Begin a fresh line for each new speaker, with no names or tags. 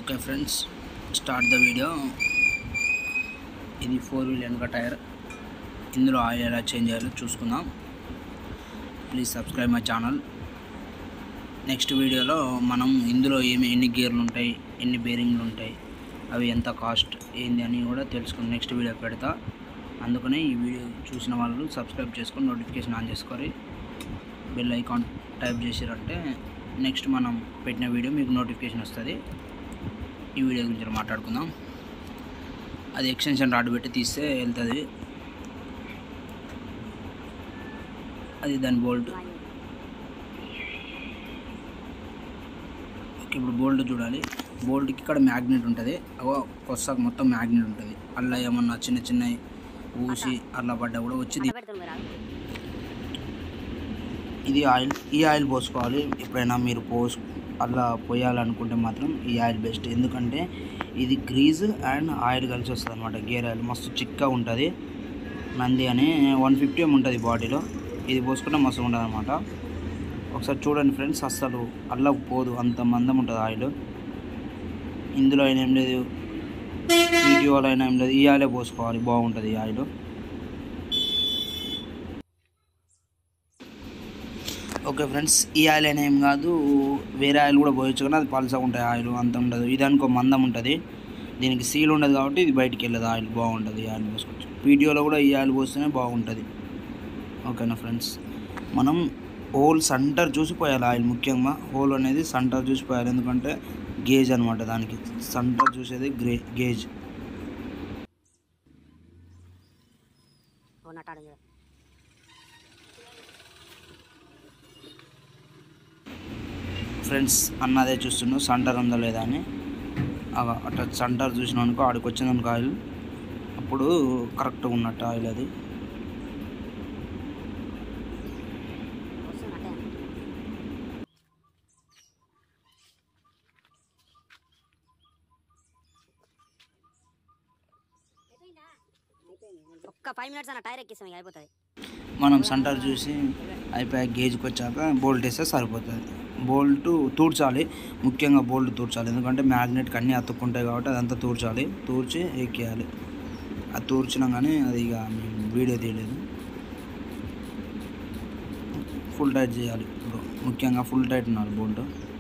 okay friends start the video ఇది four wheel వెనక tyre ఇందులో ఆయిల్ ఎలా చేంజ్ చేయాలో చూసుకుందాం please subscribe my channel next వీడియోలో మనం ఇందులో ఏమి ఎన్ని గేర్లు ఉంటాయి ఎన్ని బేరింగ్లు ఉంటాయి అవి ఎంత కాస్ట్ ఏంది అని కూడా తెలుసుకుని నెక్స్ట్ వీడియో పెడతా అందుకనే ఈ వీడియో చూసిన వాళ్ళు సబ్స్క్రైబ్ చేసుకొని నోటిఫికేషన్ ఆన్ చేసుకొని బెల్ ఐకాన్ టైప్ చేసిరంటే నెక్స్ట్ మనం పెట్టిన వీడియో మీకు నోటిఫికేషన్ వస్తుంది ఈ వీడియో గురించి మాట్లాడుకుందాం అది ఎక్స్టెన్షన్ రాడ్ పెట్టి తీస్తే వెళ్తుంది అది దాని బోల్ట్ ఓకే ఇప్పుడు బోల్ట్ చూడాలి బోల్ట్కి ఇక్కడ మ్యాగ్నెట్ ఉంటుంది అగో కొస్తాక మొత్తం మ్యాగ్నెట్ ఉంటుంది అలా ఏమన్నా చిన్న చిన్న ఊసి అలా పడ్డా కూడా వచ్చి తీ- ఇది ఆయిల్ ఈ ఆయిల్ పోసుకోవాలి ఎప్పుడైనా మీరు పోసు అలా పోయాలనుకుంటే మాత్రం ఈ ఆయిల్ బెస్ట్ ఎందుకంటే ఇది గ్రీజ్ అండ్ ఆయిల్ కలిసి వస్తుంది అనమాట గేర్ ఆయిల్ మస్తు చిక్కగా ఉంటుంది నంది అని వన్ ఫిఫ్టీ ఏమి ఉంటుంది బాడీలో ఇది పోసుకుంటే మస్తు ఉంటుంది అనమాట ఒకసారి చూడండి ఫ్రెండ్స్ అస్సలు అల్లకు పోదు అంత మందం ఉంటుంది ఆయిల్ ఇందులో అయినా ఏం లేదు వీడియోలో అయినా ఏం లేదు ఈ ఆయిలే పోసుకోవాలి బాగుంటుంది ఈ ఆయిల్ ఓకే ఫ్రెండ్స్ ఈ ఆయిల్ అయినా ఏం కాదు వేరే ఆయిల్ కూడా పోయొచ్చు కానీ అది పల్సగా ఉంటాయి ఆయిల్ అంత ఉండదు ఇది అనుకో మందం ఉంటుంది దీనికి సీల్ ఉండదు కాబట్టి ఇది బయటికి వెళ్ళదు ఆయిల్ బాగుంటుంది ఈ ఆయిల్ పోసుకోవచ్చు వీడియోలో కూడా ఈ ఆయిల్ పోస్తేనే బాగుంటుంది ఓకేనా ఫ్రెండ్స్ మనం హోల్ సెంటర్ చూసి పోయాలి ఆయిల్ ముఖ్యంగా హోల్ అనేది సెంటర్ చూసి పోయాలి ఎందుకంటే గేజ్ అనమాట దానికి సెంటర్ చూసేది గ్రే గేజ్ ఫ్రెండ్స్ అన్నదే చూస్తున్నావు సెంటర్ ఉందా లేదా అని అగ అట్లా సెంటర్ చూసినావు అనుకో ఆడికి వచ్చింది అనుకో ఆయిల్ అప్పుడు కరెక్ట్గా ఉన్నట్టు ఆయిల్ అది
ఒక్క ఫైవ్ మినిట్స్ అన్న టైర్ ఎక్కిస్తాం ఇక అయిపోతుంది
మనం సెంటర్ చూసి అయిపోయి గేజ్కి వచ్చాక బోల్ట్ వేస్తే సరిపోతుంది బోల్ట్ తూడ్చాలి ముఖ్యంగా బోల్ట్ తూడ్చాలి ఎందుకంటే మ్యాగ్నెట్కి అన్నీ అతుక్కుంటాయి కాబట్టి అదంతా తూడ్చాలి తూడ్చి ఎక్కేయాలి అది తూడ్చినా కానీ అది ఇక మేము వీడియో తీయలేదు ఫుల్ టైట్ చేయాలి ఇప్పుడు ముఖ్యంగా ఫుల్ టైట్ ఉండాలి బోల్ట్